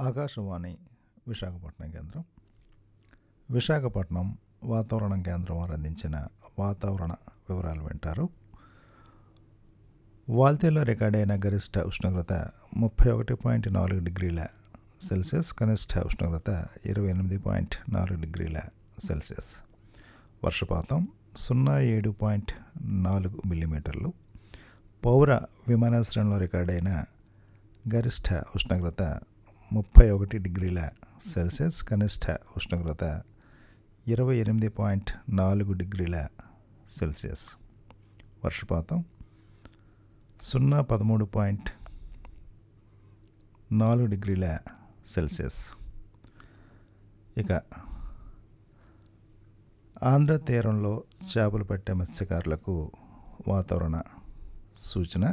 ఆకాశవాణి విశాఖపట్నం కేంద్రం విశాఖపట్నం వాతావరణం కేంద్రం వారు అందించిన వాతావరణ వివరాలు వింటారు వాల్తేలో రికార్డ్ అయిన గరిష్ట ఉష్ణోగ్రత ముప్పై ఒకటి పాయింట్ నాలుగు డిగ్రీల సెల్సియస్ కనిష్ట ఉష్ణోగ్రత ఇరవై ఎనిమిది పాయింట్ నాలుగు డిగ్రీల సెల్సియస్ వర్షపాతం సున్నా ఏడు పాయింట్ నాలుగు మిల్లీమీటర్లు పౌర విమానాశ్రయంలో రికార్డైన గరిష్ట ఉష్ణోగ్రత ముప్పై ఒకటి డిగ్రీల సెల్సియస్ కనిష్ట ఉష్ణోగ్రత ఇరవై ఎనిమిది పాయింట్ నాలుగు డిగ్రీల సెల్సియస్ వర్షపాతం సున్నా పదమూడు పాయింట్ నాలుగు డిగ్రీల సెల్సియస్ ఇక ఆంధ్ర తీరంలో చేపలు పట్టే మత్స్యకారులకు వాతావరణ సూచన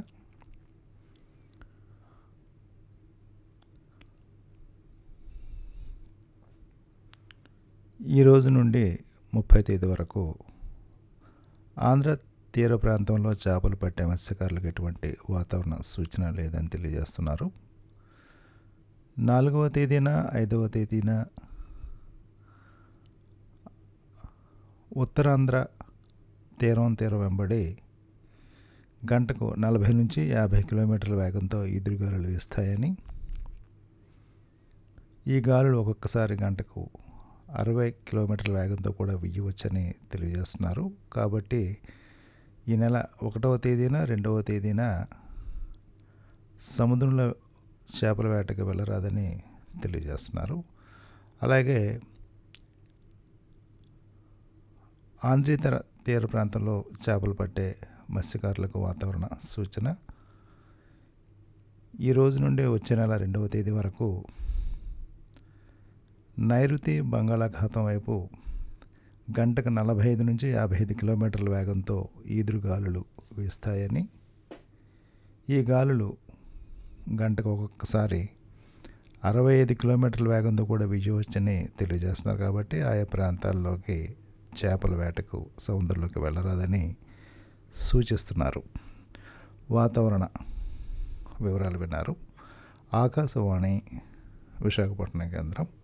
ఈ రోజు నుండి ముప్పై తేదీ వరకు ఆంధ్ర తీర ప్రాంతంలో చేపలు పట్టే మత్స్యకారులకు ఎటువంటి వాతావరణ సూచన లేదని తెలియజేస్తున్నారు నాలుగవ తేదీన ఐదవ తేదీన ఉత్తరాంధ్ర తీరం తీరం వెంబడి గంటకు నలభై నుంచి యాభై కిలోమీటర్ల వేగంతో ఈదురుగాలులు వీస్తాయని ఈ గాలులు ఒక్కొక్కసారి గంటకు అరవై కిలోమీటర్ల వేగంతో కూడా వీయవచ్చని తెలియజేస్తున్నారు కాబట్టి ఈ నెల ఒకటవ తేదీన రెండవ తేదీన సముద్రంలో చేపల వేటకు వెళ్ళరాదని తెలియజేస్తున్నారు అలాగే ఆంధ్రేతర తీర ప్రాంతంలో చేపలు పట్టే మత్స్యకారులకు వాతావరణ సూచన ఈ రోజు నుండి వచ్చే నెల రెండవ తేదీ వరకు నైరుతి బంగాళాఖాతం వైపు గంటకు నలభై ఐదు నుంచి యాభై ఐదు కిలోమీటర్ల వేగంతో ఈదురు గాలులు వీస్తాయని ఈ గాలులు గంటకు ఒక్కొక్కసారి అరవై ఐదు కిలోమీటర్ల వేగంతో కూడా వీయవచ్చని తెలియజేస్తున్నారు కాబట్టి ఆయా ప్రాంతాల్లోకి చేపల వేటకు సముద్రంలోకి వెళ్ళరాదని సూచిస్తున్నారు వాతావరణ వివరాలు విన్నారు ఆకాశవాణి విశాఖపట్నం కేంద్రం